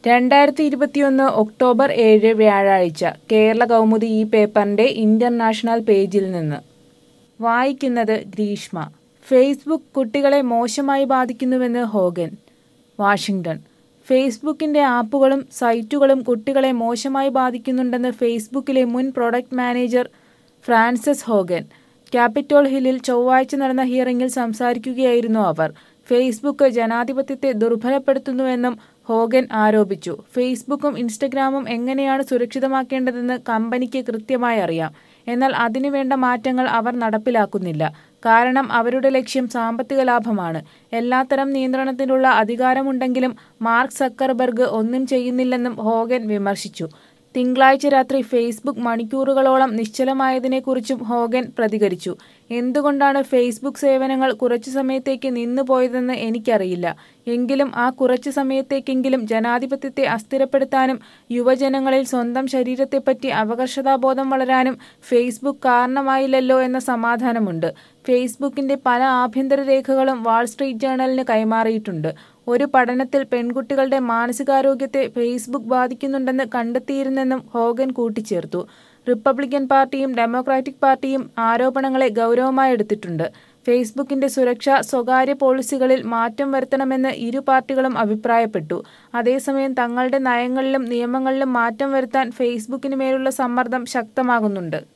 രണ്ടായിരത്തി ഇരുപത്തിയൊന്ന് ഒക്ടോബർ ഏഴ് വ്യാഴാഴ്ച കേരള കൗമുദി ഈ പേപ്പറിന്റെ ഇന്റർനാഷണൽ പേജിൽ നിന്ന് വായിക്കുന്നത് ഗ്രീഷ്മ ഫേസ്ബുക്ക് കുട്ടികളെ മോശമായി ബാധിക്കുന്നുവെന്ന് ഹോഗൻ വാഷിംഗ്ടൺ ഫേസ്ബുക്കിന്റെ ആപ്പുകളും സൈറ്റുകളും കുട്ടികളെ മോശമായി ബാധിക്കുന്നുണ്ടെന്ന് ഫേസ്ബുക്കിലെ മുൻ product manager Frances Haugen Capitol ഹില്ലിൽ ചൊവ്വാഴ്ച നടന്ന ഹിയറിംഗിൽ സംസാരിക്കുകയായിരുന്നു അവർ ഫേസ്ബുക്ക് ജനാധിപത്യത്തെ ദുർബലപ്പെടുത്തുന്നുവെന്നും ഹോഗൻ ആരോപിച്ചു ഫേസ്ബുക്കും ഇൻസ്റ്റഗ്രാമും എങ്ങനെയാണ് സുരക്ഷിതമാക്കേണ്ടതെന്ന് കമ്പനിക്ക് കൃത്യമായി അറിയാം എന്നാൽ അതിനുവേണ്ട മാറ്റങ്ങൾ അവർ നടപ്പിലാക്കുന്നില്ല കാരണം അവരുടെ ലക്ഷ്യം സാമ്പത്തിക ലാഭമാണ് എല്ലാത്തരം നിയന്ത്രണത്തിനുള്ള അധികാരമുണ്ടെങ്കിലും മാർക്ക് സക്കർബർഗ് ഒന്നും ചെയ്യുന്നില്ലെന്നും ഹോഗൻ വിമർശിച്ചു തിങ്കളാഴ്ച രാത്രി ഫേസ്ബുക്ക് മണിക്കൂറുകളോളം നിശ്ചലമായതിനെക്കുറിച്ചും ഹോഗൻ പ്രതികരിച്ചു എന്തുകൊണ്ടാണ് ഫേസ്ബുക്ക് സേവനങ്ങൾ കുറച്ചു സമയത്തേക്ക് നിന്നുപോയതെന്ന് എനിക്കറിയില്ല എങ്കിലും ആ കുറച്ചു സമയത്തേക്കെങ്കിലും ജനാധിപത്യത്തെ അസ്ഥിരപ്പെടുത്താനും യുവജനങ്ങളിൽ സ്വന്തം ശരീരത്തെപ്പറ്റി അപകർഷതാബോധം വളരാനും ഫേസ്ബുക്ക് കാരണമായില്ലല്ലോ എന്ന സമാധാനമുണ്ട് ഫേസ്ബുക്കിന്റെ പല ആഭ്യന്തര രേഖകളും വാൾസ്ട്രീറ്റ് ജേണലിന് കൈമാറിയിട്ടുണ്ട് ഒരു പഠനത്തിൽ പെൺകുട്ടികളുടെ മാനസികാരോഗ്യത്തെ ഫേസ്ബുക്ക് ബാധിക്കുന്നുണ്ടെന്ന് കണ്ടെത്തിയിരുന്നെന്നും ഹോഗൻ കൂട്ടിച്ചേർത്തു റിപ്പബ്ലിക്കൻ പാർട്ടിയും ഡെമോക്രാറ്റിക് പാർട്ടിയും ആരോപണങ്ങളെ ഗൗരവമായി എടുത്തിട്ടുണ്ട് ഫേസ്ബുക്കിന്റെ സുരക്ഷ സ്വകാര്യ പോളിസികളിൽ മാറ്റം വരുത്തണമെന്ന് ഇരു പാർട്ടികളും അഭിപ്രായപ്പെട്ടു അതേസമയം തങ്ങളുടെ നയങ്ങളിലും നിയമങ്ങളിലും മാറ്റം വരുത്താൻ ഫേസ്ബുക്കിന് മേലുള്ള സമ്മർദ്ദം ശക്തമാകുന്നുണ്ട്